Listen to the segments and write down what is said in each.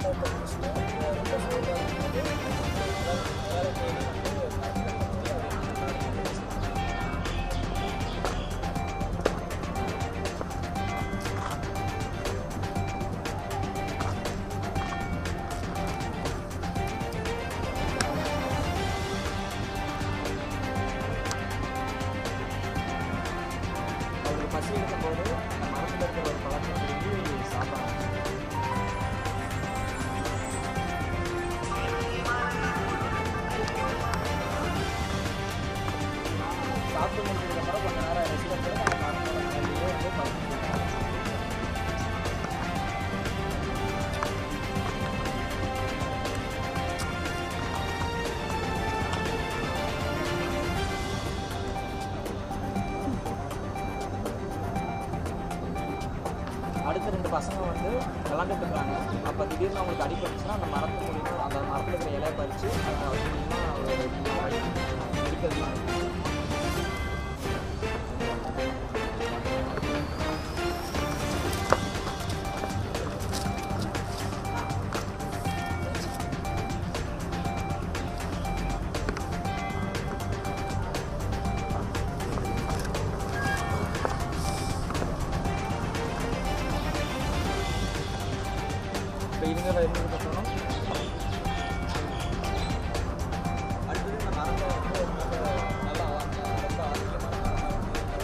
விவசாயத்தை முடிச்சுட்டு அஹ் ரொம்ப சோர்வாக இருக்கும்போது வேலை வேலை தேடி வந்து மரத்தில் வந்து அவர் அவருக்கு பசி எடுக்கும்போது அந்த மரத்தில் இருக்கிற ஒரு பழத்தை பிடிங்கி சாப்பிட்றாங்க சாப்பிட்டு முடிச்சதுக்கப்புறம் கொஞ்ச நேரம் ரெஸ்ட் எடுத்து அந்த மரத்தோட நிலையிலே வந்து படுத்துருக்காங்க அடுத்த ரெண்டு பசங்க வந்து விளாண்டுட்டு இருக்காங்க அப்போ திடீர்னு அவங்களுக்கு அடிபட்டுச்சுன்னா அந்த மரத்து மூலியமா அந்த மரத்தில் இருக்கிற இலையை பறித்து அது மூலியமா ஒரு மெடிக்கல் மாதிரி இப்போ இவங்க இருந்ததுக்கப்புறம் அடுத்தது இந்த மரத்தை வந்து ரொம்ப நல்லா ஆ- ரொம்ப ஆரோக்கியமான மரமாக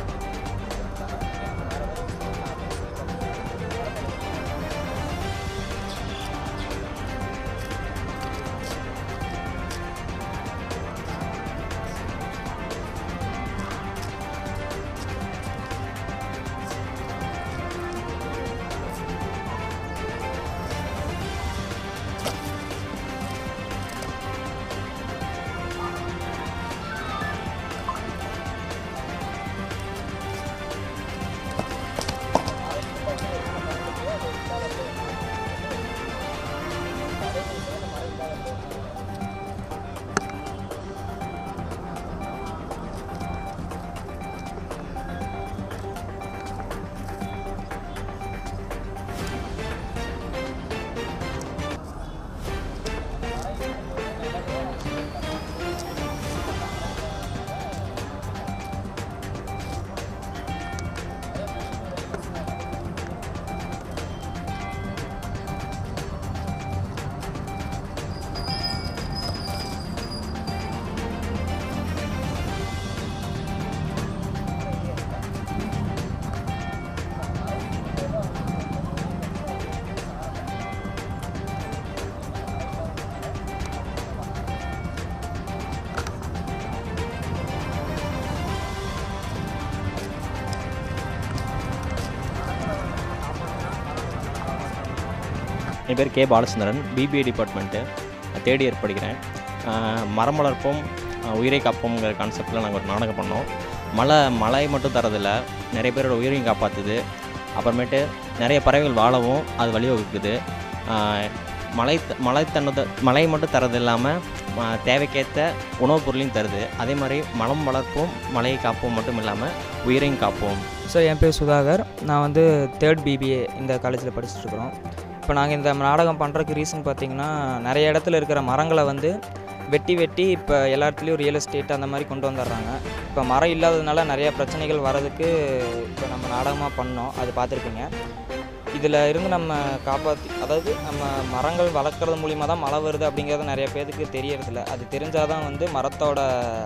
என் பேர் K Balachandran BBA department third year படிக்கிறேன் ஆஹ் மரம் வளர்ப்போம் ஆஹ் உயிரை காப்போம்ங்கிற கான்செப்டில் நாங்கள் ஒரு நாடகம் பண்ணோம் மழை மழை மட்டும் தரதில்ல நிறைய பேரோட உயிரையும் காப்பாற்றுது அப்புறமேட்டு நிறைய பறவைகள் வாழவும் அது வழிவகுக்குது ஆஹ் மழை த- மழை தண்ணு மழை மட்டும் தரது இல்லாமல் தேவைக்கேற்ற உணவுப் பொருளையும் தருது அதே மாதிரி மரம் வளர்ப்போம் மழையை காப்போம் மட்டும் இல்லாமல் உயிரையும் காப்போம் சார் என் பேர் சுதாகர் நான் வந்து தேர்ட் பிபிஏ இந்த காலேஜில் படிச்சுட்டு இருக்கிறோம் இப்போ நாங்கள் இந்த நாடகம் பண்ணுறதுக்கு ரீசன் பார்த்தீங்கன்னா நிறைய இடத்துல இருக்கிற மரங்களை வந்து வெட்டி வெட்டி இப்போ எல்லா இடத்துலையும் ரியல் எஸ்டேட் அந்த மாதிரி கொண்டு வந்துடுறாங்க இப்போ மரம் இல்லாததுனால நிறைய பிரச்சனைகள் வர்றதுக்கு இப்போ நம்ம நாடகமாக பண்ணோம் அது பார்த்துருப்பீங்க இதில் இருந்து நம்ம காப்பாற்றி அதாவது நம்ம மரங்கள் வளர்க்குறது மூலிமா தான் மழை வருது அப்படிங்கிறது நிறைய பேருக்கு தெரியறதில்ல அது தெரிஞ்சால் தான் வந்து மரத்தோட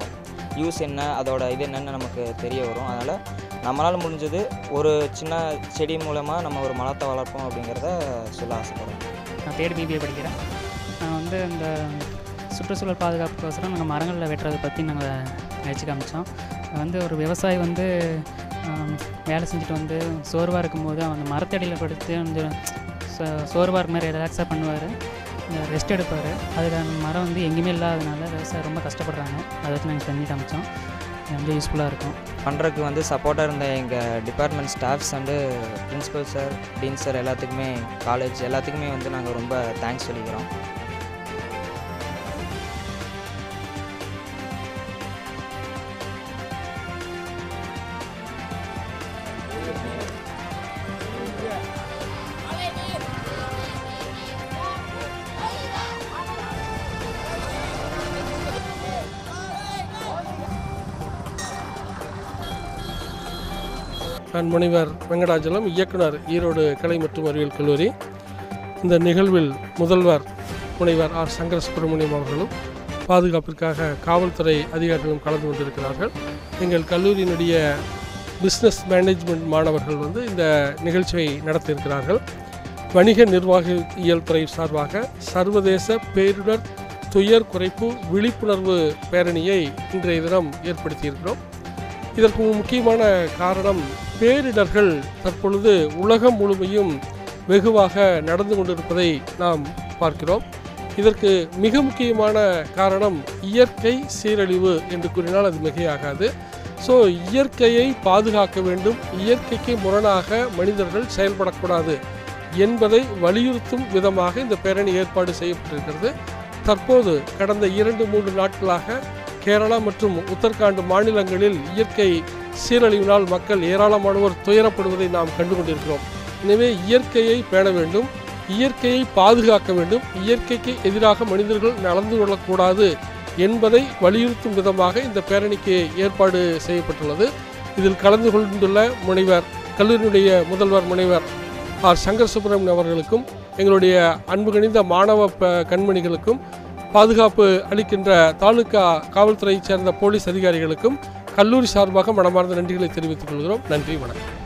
யூஸ் என்ன அதோட இது என்னன்னு நமக்கு தெரிய வரும் அதனால் நம்மளால் முடிஞ்சது ஒரு சின்ன செடி மூலமாக நம்ம ஒரு மரத்தை வளர்ப்போம் அப்படிங்கிறத சொல்ல ஆசைப்படுறேன் நான் தேர்ட் பிபிஏ படிக்கிறேன் நான் வந்து இந்த சுற்றுச்சூழல் பாதுகாப்புக்கோசரம் நாங்கள் மரங்களில் வெட்டுறதை பற்றி நாங்கள் நினச்சி காமிச்சோம் வந்து ஒரு விவசாயி வந்து ஆம், வேலை செஞ்சுட்டு வந்து சோர்வாக இருக்கும்போது அவன் அந்த மரத்தடியில் படுத்து அந்த சோ- சோர்வாக இருக்க மாதிரி ரிலாக்ஸாக பண்ணுவார் ரெஸ்ட் எடுப்பார் அதுக்கு அந்த மரம் வந்து எங்கேயுமே இல்லாதனால விவசாயம் ரொம்ப கஷ்டப்படுறாங்க அதை வச்சு நாங்கள் செஞ்சு காமிச்சோம் இது வந்து யூஸ்ஃபுல்லாக இருக்கும் பண்ணுறதுக்கு வந்து சப்போர்ட்டாக இருந்த எங்கள் department staffs and principal sir dean sir எல்லாத்துக்குமே காலேஜ் எல்லாத்துக்குமே வந்து நாங்கள் ரொம்ப தேங்க்ஸ் சொல்லிக்கிறோம் நான் முனைவர் வெங்கடாச்சலம் இயக்குனர் ஈரோடு கலை மற்றும் அறிவியல் கல்லூரி இந்த நிகழ்வில் முதல்வர் முனைவர் ஆர் சங்கர சுப்பிரமணியம் அவர்களும் பாதுகாப்பிற்காக காவல்துறை அதிகாரிகளும் கலந்து கொண்டிருக்கிறார்கள் எங்கள் கல்லூரியினுடைய பிஸ்னஸ் மேனேஜ்மெண்ட் மாணவர்கள் வந்து இந்த நிகழ்ச்சியை நடத்தியிருக்கிறார்கள் வணிக நிர்வாகியல் துறை சார்பாக சர்வதேச பேரிடர் துயர் குறைப்பு விழிப்புணர்வு பேரணியை இன்றைய தினம் ஏற்படுத்தியிருக்கிறோம் இதற்கு முக்கியமான காரணம் பேரிடர்கள் தற்பொழுது உலகம் முழுமையும் வெகுவாக நடந்து கொண்டிருப்பதை நாம் பார்க்கிறோம் இதற்கு மிக முக்கியமான காரணம் இயற்கை சீரழிவு என்று கூறினால் அது மிகையாகாது ஸோ இயற்கையை பாதுகாக்க வேண்டும் இயற்கைக்கு முரணாக மனிதர்கள் செயல்படக்கூடாது என்பதை வலியுறுத்தும் விதமாக இந்த பேரணி ஏற்பாடு செய்யப்பட்டிருக்கிறது தற்போது கடந்த இரண்டு மூன்று நாட்களாக கேரளா மற்றும் உத்தரகாண்ட் மாநிலங்களில் இயற்கை சீரழிவினால் மக்கள் ஏராளமானோர் துயரப்படுவதை நாம் கண்டு கொண்டிருக்கிறோம் எனவே இயற்கையை பேண வேண்டும் இயற்கையை பாதுகாக்க வேண்டும் இயற்கைக்கு எதிராக மனிதர்கள் நடந்து கொள்ளக்கூடாது என்பதை வலியுறுத்தும் விதமாக இந்த பேரணிக்கு ஏற்பாடு செய்யப்பட்டுள்ளது இதில் கலந்து கொண்டுள்ள முனைவர் கல்லூரியினுடைய முதல்வர் முனைவர் ஆர் சங்கர் சுப்பிரமணியம் அவர்களுக்கும் எங்களுடைய அன்பு கணிந்த மாணவ ப- கண்மணிகளுக்கும் பாதுகாப்பு அளிக்கின்ற தாலுகா காவல்துறையைச் சேர்ந்த போலீஸ் அதிகாரிகளுக்கும் கல்லூரி சார்பாக மனமார்ந்த நன்றிகளை தெரிவித்துக் கொள்கிறோம் நன்றி வணக்கம்